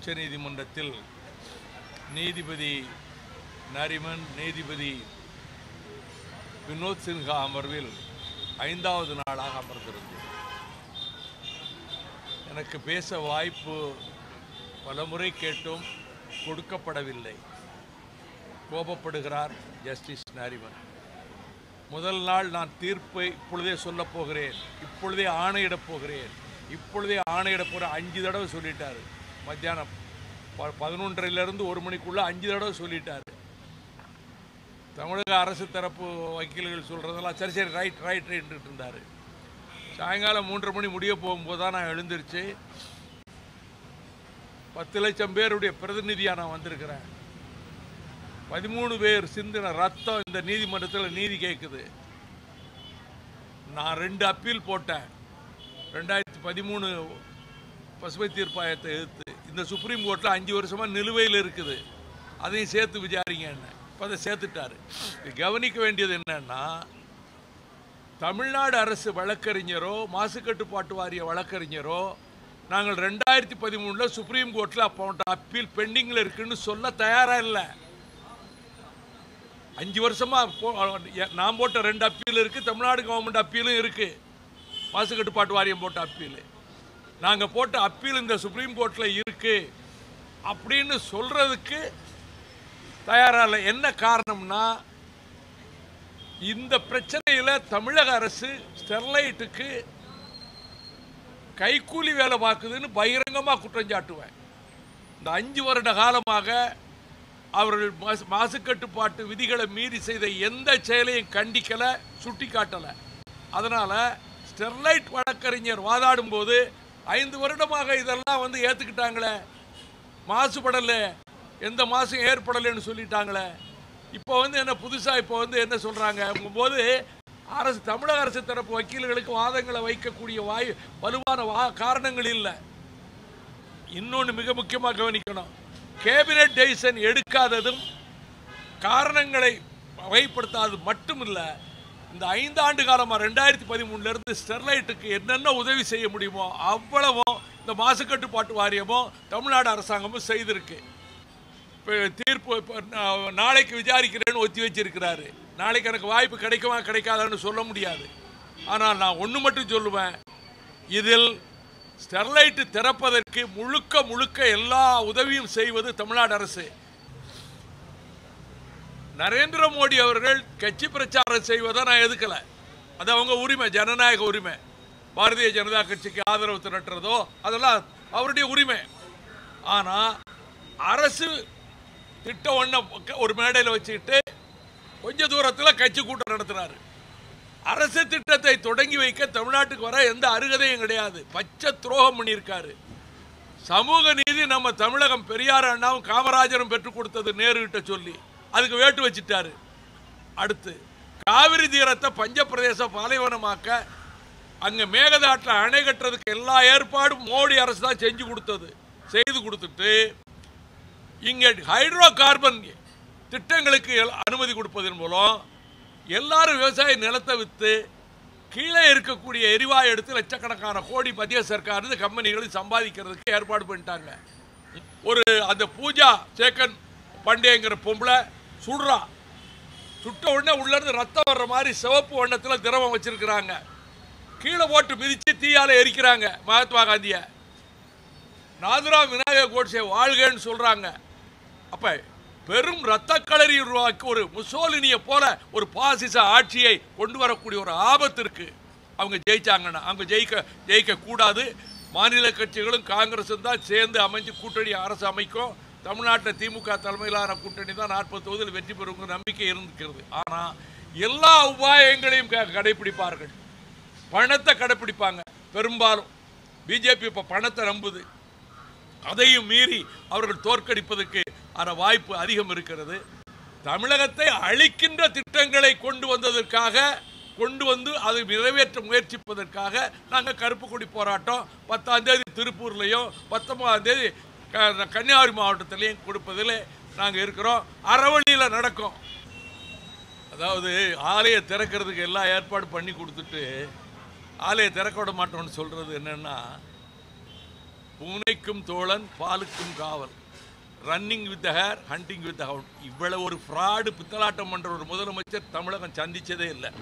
உச்சநீதிமன்றத்தில் நீதிபதி நரிமன் நீதிபதி வினோத் சின்ஹா அமர்வில் ஐந்தாவது நாளாக அமர்ந்திருந்தது எனக்கு பேச வாய்ப்பு பலமுறை கேட்டும் கொடுக்கப்படவில்லை கோபப்படுகிறார் ஜஸ்டிஸ் நாரிமன் முதல் நாள் நான் தீர்ப்பை இப்பொழுதே சொல்லப் போகிறேன் இப்பொழுதே ஆணையிடப் போகிறேன் இப்பொழுதே ஆணையிடப் போகிறேன் அஞ்சு தடவை சொல்லிட்டாரு மத்தியானம் ப- பதினொன்றரையிலிருந்து ஒரு மணிக்குள்ள அஞ்சு தடவை சொல்லிட்டாரு தமிழக அரசு தரப்பு வக்கீல்கள் சொல்கிறதெல்லாம் சரி சரி ரைட் ரைட் ரைட்டு இருந்தார் சாயங்காலம் மூன்றரை மணி முடிய போகும்போது தான் நான் எழுந்திருச்சு பத்து லட்சம் பேருடைய பிரதிநிதியாக நான் வந்திருக்கிறேன் பதிமூணு பேர் சிந்தின ரத்தம் இந்த நீதிமன்றத்தில் நீதி கேட்குது நான் ரெண்டு அப்பீல் போட்டேன் ரெண்டாயிரத்தி பதிமூணு பசுமை தீர்ப்பாயத்தை எதிர்த்து இந்த சுப்ரீம் கோர்ட்டில் அஞ்சு வருஷமாக நிலுவையில் இருக்குது அதையும் சேர்த்து விசாரிங்க என்ன இப்போ அதை சேர்த்துட்டாரு இது கவனிக்க வேண்டியது என்னன்னா தமிழ்நாடு அரசு வழக்கறிஞரோ மாசு கட்டுப்பாட்டு வாரிய வழக்கறிஞரோ நாங்கள் ரெண்டாயிரத்தி பதிமூணில் சுப்ரீம் கோர்ட்டில் அப்போ அப்பீல் பெண்டிங்கில் இருக்குன்னு சொல்ல தயாராக இல்லை அஞ்சு வருஷமா போ- நான் போட்ட ரெண்டு அப்பீல் இருக்கு தமிழ்நாடு கவர்மெண்ட் அப்பீலும் இருக்கு மாசு கட்டுப்பாட்டு வாரியம் போட்ட அப்பீல் நாங்க போட்ட அப்பீல் இந்த சுப்ரீம் கோர்ட்ல இருக்கு அப்படின்னு சொல்றதுக்கு தயாரா இல்லை என்ன காரணம்னா இந்த பிரச்சனையில தமிழக அரசு ஸ்டெர்லைட்டுக்கு கைக்கூலி வேலை பார்க்குதுன்னு பகிரங்கமா குற்றம் சாட்டுவேன் இந்த அஞ்சு வருட காலமாக அவர்கள் மாசு மாசு கட்டுப்பாட்டு விதிகளை மீறி செய்த எந்த செயலையும் கண்டிக்கல சுட்டி காட்டல அதனால ஸ்டெர்லைட் வழக்கறிஞர் வாதாடும் போது ஐந்து வருடமாக இதெல்லாம் வந்து ஏத்துக்கிட்டாங்களே மாசுபடல எந்த மாசும் ஏற்படலைன்னு சொல்லிட்டாங்களே இப்போ வந்து என்ன புதுசா இப்போ வந்து என்ன சொல்றாங்க போது அரசு தமிழக அரசு தரப்பு வக்கீல்களுக்கு வாதங்களை வைக்கக்கூடிய வாய் வலுவான வா காரணங்கள் இல்லை இன்னொன்று மிக முக்கியமாக கவனிக்கணும் கேபினட் டெசிஷன் எடுக்காததும் காரணங்களை வகைப்படுத்தாதது மட்டுமில்ல இந்த ஐந்தாண்டு காலமாக ரெண்டாயிரத்தி பதிமூணுல இருந்து ஸ்டெர்லைட்டுக்கு என்னென்ன உதவி செய்ய முடியுமோ அவ்வளவும் இந்த மாசு கட்டுப்பாட்டு வாரியமும் தமிழ்நாடு அரசாங்கமும் செய்திருக்கு இப்போ தீர்ப்பு இப்போ நா- நாளைக்கு விசாரிக்கிறேன்னு ஒத்தி வச்சிருக்கிறாரு நாளைக்கு எனக்கு வாய்ப்பு கிடைக்குமா கிடைக்காதான்னு சொல்ல முடியாது ஆனால் நான் ஒன்று மட்டும் சொல்லுவேன் இதில் ஸ்டெர்லைட் திறப்பதற்கு முழுக்க முழுக்க எல்லா உதவியும் செய்வது தமிழ்நாடு அரசு நரேந்திர மோடி அவர்கள் கட்சி பிரச்சாரம் செய்வதை நான் எதுக்கல அது அவங்க உரிமை ஜனநாயக உரிமை பாரதிய ஜனதா கட்சிக்கு ஆதரவு திரட்டுறதோ அதெல்லாம் அவருடைய உரிமை ஆனா அரசு திட்டம் ஒண்ண ஒரு மேடையில் வச்சுக்கிட்டு கொஞ்ச தூரத்தில் கட்சி கூட்டம் நடத்துறாரு அரசு திட்டத்தை தொடங்கி வைக்க தமிழ்நாட்டுக்கு வர எந்த அருகதையும் கிடையாது பச்சை துரோகம் பண்ணியிருக்காரு சமூக நீதி நம்ம தமிழகம் பெரியார் அண்ணாவும் காமராஜரும் பெற்றுக் கொடுத்தது நேருகிட்ட சொல்லி அதுக்கு வேட்டு வச்சிட்டாரு அடுத்து காவிரி தீரத்தை பஞ்சப்பிரதேச பாலைவனமாக்க அங்க மேகதாட்டில் அணை கட்டுறதுக்கு எல்லா ஏற்பாடும் மோடி அரசு தான் செஞ்சு கொடுத்தது செய்து கொடுத்துட்டு இங்க ஹைட்ரோ கார்பன் திட்டங்களுக்கு எல்- அனுமதி கொடுப்பதன் மூலம் எல்லாரும் விவசாய நிலத்தை வித்து கீழே இருக்கக்கூடிய எரிவாயு எடுத்து லட்சக்கணக்கான கோடி மத்திய சர்க்கார் இந்த கம்பெனிகள் சம்பாதிக்கிறதுக்கு ஏற்பாடு பண்ணிட்டாங்க ஒரு அந்த பூஜா சேக்கன் பண்டேங்கிற பொம்பளை சுடுறா சுட்ட உடனே உள்ள இருந்து ரத்தம் வர்ற மாதிரி சிவப்பு வண்ணத்துல திரவம் வச்சிருக்கிறாங்க கீழே போட்டு மிதிச்சு தீயால எரிக்கிறாங்க மகாத்மா காந்திய நாதுராம் விநாயகர் கோட்சே வாழ்கன்னு சொல்றாங்க அப்ப பெரும் ரத்த களரி உருவாக்கி ஒரு முசோலினியை போல ஒரு பாசிச ஆட்சியை கொண்டு வரக்கூடிய ஒரு ஆபத்து இருக்கு அவங்க ஜெயிச்சாங்கன்னா அவங்க ஜெயிக்க ஜெயிக்க கூடாது மாநில கட்சிகளும் காங்கிரஸும் தான் சேர்ந்து அமைஞ்சு கூட்டணி அரசு அமைக்கும் தமிழ்நாட்டில் திமுக தலைமையிலான கூட்டணி தான் நாற்பது தொகுதியில் வெற்றி பெறுங்கிற நம்பிக்கை இருந்திருக்கிறது ஆனால் எல்லா உபாயங்களையும் க- கடைபிடிப்பார்கள் பணத்தை கடைப்பிடிப்பாங்க பெரும்பாலும் பிஜேபி இப்போ பணத்தை நம்புது அதையும் மீறி அவர்கள் தோற்கடிப்பதற்கு ஆன வாய்ப்பு அதிகம் இருக்கிறது தமிழகத்தை அழிக்கின்ற திட்டங்களை கொண்டு வந்ததற்காக கொண்டு வந்து அதை நிறைவேற்ற முயற்சிப்பதற்காக நாங்கள் கருப்பு கொடி போராட்டம் பத்தாம் தேதி திருப்பூர்லையும் பத்தொன்பதாம் தேதி க- கன்னியாகுமரி மாவட்டத்திலையும் கொடுப்பதில் நாங்கள் இருக்கிறோம் அறவழியில் நடக்கும் அதாவது ஆலயை திறக்கிறதுக்கு எல்லா ஏற்பாடு பண்ணி கொடுத்துட்டு ஆலயை திறக்க விட மாட்டோம்னு சொல்கிறது என்னென்னா பூனைக்கும் தோழன் பாலுக்கும் காவல் running with the hare hunting with the hound இவ்வளவு ஒரு ஃப்ராடு பித்தலாட்டம் பண்ற ஒரு முதலமைச்சர் தமிழகம் சந்திச்சதே இல்லை